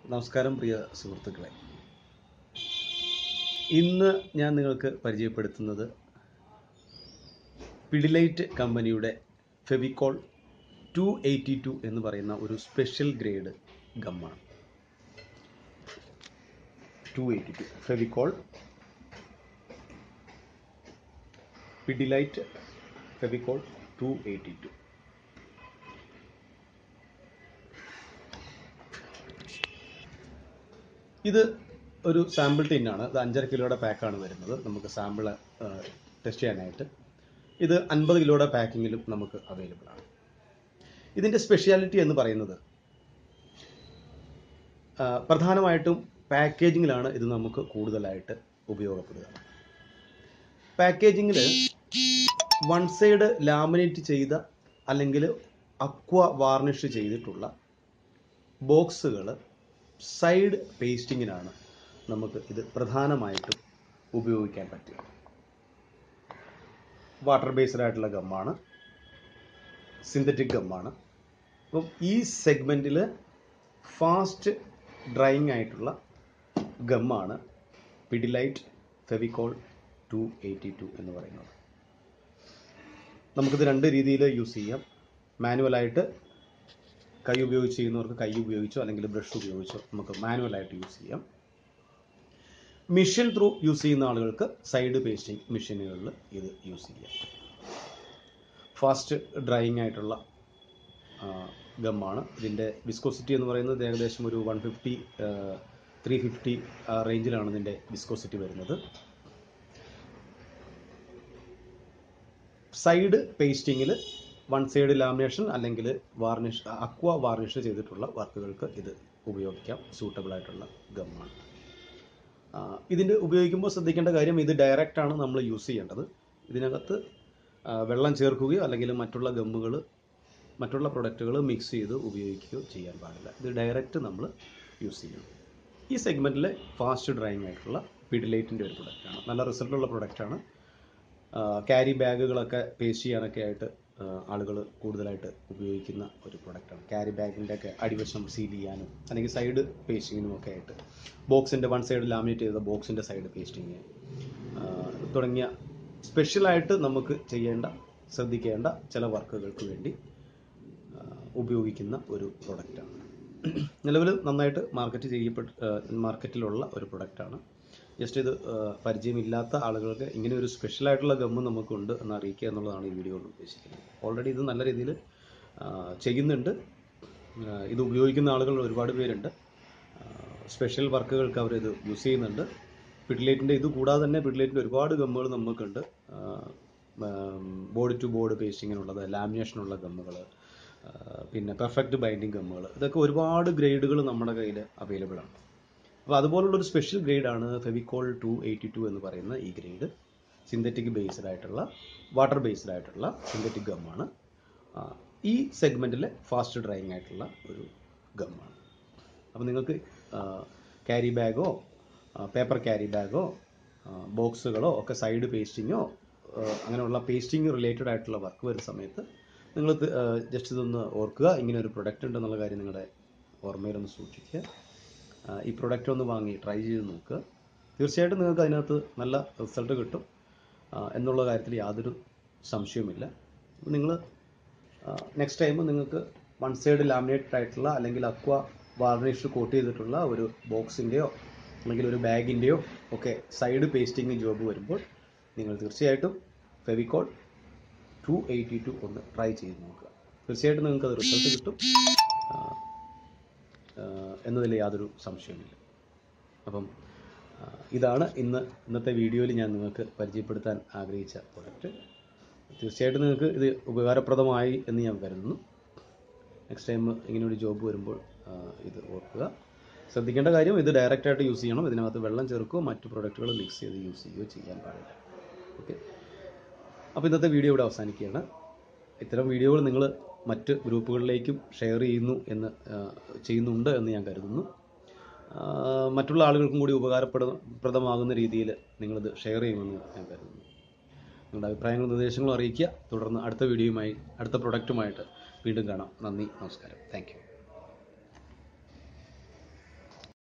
നമസ്കാരം പ്രിയ സുഹൃത്തുക്കളെ ഇന്ന് ഞാൻ നിങ്ങൾക്ക് പരിചയപ്പെടുത്തുന്നത് പിഡിലൈറ്റ് കമ്പനിയുടെ ഫെവിക്കോൾ ടു എയ്റ്റി ടു എന്ന് പറയുന്ന ഒരു സ്പെഷ്യൽ ഗ്രേഡ് ഗമ്മാണ് two eighty two Fevicol Pidilite Fevicol two eighty two ഇത് ഒരു സാമ്പിൾ ടിന്നാണ് ഇത് അഞ്ചര കിലോയുടെ പാക്കാണ് വരുന്നത് നമുക്ക് സാമ്പിൾ ടെസ്റ്റ് ചെയ്യാനായിട്ട് ഇത് അൻപത് കിലോയുടെ പാക്കിങ്ങിലും നമുക്ക് അവൈലബിൾ ആണ് ഇതിൻ്റെ സ്പെഷ്യാലിറ്റി എന്ന് പറയുന്നത് ആ, പ്രധാനമായിട്ടും പാക്കേജിങ്ങിലാണ് ഇത് നമുക്ക് കൂടുതലായിട്ട് ഉപയോഗപ്പെടുക പാക്കേജിങ്ങിൽ വൺ സൈഡ് ലാമിനേറ്റ് ചെയ്ത അല്ലെങ്കിൽ അക്വ വാർണിഷ് ചെയ്തിട്ടുള്ള ബോക്സുകൾ സൈഡ് പേസ്റ്റിങ്ങിനാണ് നമുക്ക് ഇത് പ്രധാനമായിട്ടും ഉപയോഗിക്കാൻ പറ്റുക വാട്ടർ ബേസ്ഡ് ആയിട്ടുള്ള ഗമ്മാണ് സിന്തറ്റിക് ഗമ്മാണ് അപ്പം ഈ സെഗ്മെൻറ്റിൽ ഫാസ്റ്റ് ഡ്രൈയിങ് ആയിട്ടുള്ള ഗമ്മാണ് Pidilite Fevicol two eighty two എന്ന് പറയുന്നത് നമുക്കിത് രണ്ട് രീതിയിൽ യൂസ് ചെയ്യാം മാനുവലായിട്ട് കൈ ഉപയോഗിച്ച് ചെയ്യുന്നവർക്ക് കൈ ഉപയോഗിച്ചോ അല്ലെങ്കിൽ ബ്രഷ് ഉപയോഗിച്ചോ നമുക്ക് മാനുവലായിട്ട് യൂസ് ചെയ്യാം മിഷൻ ത്രൂ യൂസ് ചെയ്യുന്ന ആളുകൾക്ക് സൈഡ് പേസ്റ്റിംഗ് മെഷീനുകളിൽ ഇത് യൂസ് ചെയ്യാം ഫാസ്റ്റ് ഡ്രൈയിങ് ആയിട്ടുള്ള ഗമ്മാണ് ഇതിൻ്റെ വിസ്കോസിറ്റി എന്ന് പറയുന്നത് ഏകദേശം ഒരു വൺ ഫിഫ്റ്റി ത്രീ ഫിഫ്റ്റി റേഞ്ചിലാണ് ഇതിൻ്റെ വിസ്കോസിറ്റി വരുന്നത് സൈഡ് പേസ്റ്റിങ്ങിൽ വൺ സൈഡ് ലാമിനേഷൻ അല്ലെങ്കിൽ വാർണിഷ് അക്വ വാർണിഷ് ചെയ്തിട്ടുള്ള വർക്കുകൾക്ക് ഇത് ഉപയോഗിക്കാം സൂട്ടബിൾ ആയിട്ടുള്ള ഗമ്മാണ് ഇതിൻ്റെ ഉപയോഗിക്കുമ്പോൾ ശ്രദ്ധിക്കേണ്ട കാര്യം ഇത് ഡയറക്റ്റ് ആണ് നമ്മൾ യൂസ് ചെയ്യേണ്ടത് ഇതിനകത്ത് ആ, വെള്ളം ചേർക്കുകയോ അല്ലെങ്കിൽ മറ്റുള്ള ഗമ്മുകൾ മറ്റുള്ള പ്രൊഡക്റ്റുകൾ മിക്സ് ചെയ്ത് ഉപയോഗിക്കുകയോ ചെയ്യാൻ പാടില്ല ഇത് ഡയറക്റ്റ് നമ്മൾ യൂസ് ചെയ്യണം ഈ സെഗ്മെൻറ്റിലെ ഫാസ്റ്റ് ഡ്രൈയിങ് ആയിട്ടുള്ള പിഡിലൈറ്റിൻ്റെ ഒരു പ്രൊഡക്റ്റാണ് നല്ല റിസൾട്ടുള്ള പ്രൊഡക്റ്റാണ് ക്യാരി ബാഗുകളൊക്കെ പേസ്റ്റ് ചെയ്യാനൊക്കെ ആയിട്ട് ആളുകൾ കൂടുതലായിട്ട് ഉപയോഗിക്കുന്ന ഒരു പ്രൊഡക്റ്റാണ് ക്യാരി ബാഗിൻ്റെ ഒക്കെ അടിവശം സീൽ ചെയ്യാനും അല്ലെങ്കിൽ സൈഡ് പേസ്റ്റിങ്ങിനും ഒക്കെ ആയിട്ട് ബോക്സിൻ്റെ വൺ സൈഡ് ലാമിനേറ്റ് ചെയ്ത ബോക്സിൻ്റെ സൈഡ് പേസ്റ്റിങ് തുടങ്ങിയ സ്പെഷ്യലായിട്ട് നമുക്ക് ചെയ്യേണ്ട ശ്രദ്ധിക്കേണ്ട ചില വർക്കുകൾക്ക് വേണ്ടി ആ, ഉപയോഗിക്കുന്ന ഒരു പ്രൊഡക്റ്റാണ് നിലവിൽ നന്നായിട്ട് മാർക്കറ്റ് ചെയ്യപ്പെട്ട് മാർക്കറ്റിലുള്ള ഒരു പ്രൊഡക്റ്റാണ് ജസ്റ്റ് ഇത് ആ, പരിചയമില്ലാത്ത ആളുകൾക്ക് ഇങ്ങനെ ഒരു സ്പെഷ്യൽ ആയിട്ടുള്ള ഗമ്മ് നമുക്കുണ്ട് എന്ന് അറിയിക്കുക എന്നുള്ളതാണ് ഈ വീഡിയോ കൊണ്ട് ഉദ്ദേശിക്കുന്നത് ഓൾറെഡി ഇത് നല്ല രീതിയിൽ ചെയ്യുന്നുണ്ട് ആ, ഇത് ഉപയോഗിക്കുന്ന ആളുകൾ ഒരുപാട് പേരുണ്ട് സ്പെഷ്യൽ വർക്കുകൾക്ക് അവർ ഇത് യൂസ് ചെയ്യുന്നുണ്ട് പിഡിലേറ്റിൻ്റെ ഇത് കൂടാതെ തന്നെ പിഡിലേറ്റിൻ്റെ ഒരുപാട് ഗമ്മുകൾ നമുക്കുണ്ട് ബോർഡ് ടു ബോർഡ് പേസ്റ്റിങ്ങിനുള്ളത് ലാമിനേഷനുള്ള ഗമ്മുകൾ പിന്നെ പെർഫെക്റ്റ് ബൈൻഡിങ് ഗമ്മുകൾ ഇതൊക്കെ ഒരുപാട് ഗ്രേഡുകൾ നമ്മുടെ കയ്യിൽ അവൈലബിൾ ആണ് അപ്പോൾ അതുപോലുള്ള ഒരു സ്പെഷ്യൽ ഗ്രേഡാണ് ഫെവിക്കോൾ ടു എയ്റ്റി ടു എന്ന് പറയുന്ന ഈ ഗ്രേഡ് സിന്തറ്റിക് ബേസ്ഡ് ആയിട്ടുള്ള വാട്ടർ ബേസ്ഡ് ആയിട്ടുള്ള സിന്തറ്റിക് ഗമ്മാണ് ആ, ഈ സെഗ്മെൻറ്റിലെ ഫാസ്റ്റ് ഡ്രൈയിങ് ആയിട്ടുള്ള ഒരു ഗമ്മാണ് അപ്പോൾ നിങ്ങൾക്ക് ക്യാരി ബാഗോ പേപ്പർ ക്യാരി ബാഗോ ബോക്സുകളോ ഒക്കെ സൈഡ് പേസ്റ്റിങ്ങോ അങ്ങനെയുള്ള പേസ്റ്റിംഗ് റിലേറ്റഡ് ആയിട്ടുള്ള വർക്ക് വരുന്ന സമയത്ത് നിങ്ങൾ ജസ്റ്റ് ഇതൊന്ന് ഓർക്കുക ഇങ്ങനെ ഒരു പ്രൊഡക്റ്റ് ഉണ്ടെന്നുള്ള കാര്യം നിങ്ങളുടെ ഓർമ്മയിലൊന്ന് സൂക്ഷിക്കുക ആ, ഈ പ്രൊഡക്റ്റ് ഒന്ന് വാങ്ങി ട്രൈ ചെയ്ത് നോക്കുക തീർച്ചയായിട്ടും നിങ്ങൾക്ക് അതിനകത്ത് നല്ല റിസൾട്ട് കിട്ടും ആ, എന്നുള്ള കാര്യത്തിൽ യാതൊരു സംശയവുമില്ല നിങ്ങൾ നെക്സ്റ്റ് ടൈം നിങ്ങൾക്ക് വൺ സൈഡ് ലാമിനേറ്റഡ് ആയിട്ടുള്ള അല്ലെങ്കിൽ അക്വ വാർണിഷ് കോട്ട് ചെയ്തിട്ടുള്ള ഒരു ബോക്സിൻ്റെയോ അല്ലെങ്കിൽ ഒരു ബാഗിൻ്റെയോ ഒക്കെ സൈഡ് പേസ്റ്റിംഗ് ജോബ് വരുമ്പോൾ നിങ്ങൾ തീർച്ചയായിട്ടും ഫെവിക്കോൾ ടു എയ്റ്റി ടു ഒന്ന് ട്രൈ ചെയ്ത് നോക്കുക തീർച്ചയായിട്ടും നിങ്ങൾക്ക് അത് റിസൾട്ട് കിട്ടും ആ, ആ, എന്നതിൽ യാതൊരു സംശയവുമില്ല അപ്പം ആ, ഇതാണ് ഇന്ന് ഇന്നത്തെ വീഡിയോയിൽ ഞാൻ നിങ്ങൾക്ക് പരിചയപ്പെടുത്താൻ ആഗ്രഹിച്ച പ്രൊഡക്റ്റ് തീർച്ചയായിട്ടും നിങ്ങൾക്ക് ഇത് ഉപകാരപ്രദമായി എന്ന് ഞാൻ കരുതുന്നു നെക്സ്റ്റ് ടൈം ഇങ്ങനെ ഒരു ജോബ് വരുമ്പോൾ ആ, ഇത് ഓർക്കുക ശ്രദ്ധിക്കേണ്ട കാര്യം ഇത് ഡയറക്റ്റ് ആയിട്ട് യൂസ് ചെയ്യണം ഇതിനകത്ത് വെള്ളം ചേർക്കുകയോ മറ്റു പ്രൊഡക്റ്റുകൾ മിക്സ് ചെയ്ത് യൂസ് ചെയ്യുകയോ ചെയ്യാൻ പാടില്ല ഓക്കെ അപ്പോൾ ഇന്നത്തെ വീഡിയോ ഇവിടെ അവസാനിക്കുകയാണ് ഇത്തരം വീഡിയോകൾ നിങ്ങൾ മറ്റ് ഗ്രൂപ്പുകളിലേക്കും ഷെയർ ചെയ്യുന്നു എന്ന് ആ, ചെയ്യുന്നുണ്ട് എന്ന് ഞാൻ കരുതുന്നു ആ, മറ്റുള്ള ആളുകൾക്കും കൂടി ഉപകാരപ്രദമാകുന്ന രീതിയിൽ നിങ്ങളിത് ഷെയർ ചെയ്യുമെന്ന് ഞാൻ കരുതുന്നു നിങ്ങളുടെ അഭിപ്രായങ്ങളും നിർദ്ദേശങ്ങളും അറിയിക്കുക തുടർന്ന് അടുത്ത വീഡിയോയുമായി അടുത്ത പ്രൊഡക്റ്റുമായിട്ട് വീണ്ടും കാണാം നന്ദി നമസ്കാരം താങ്ക് യു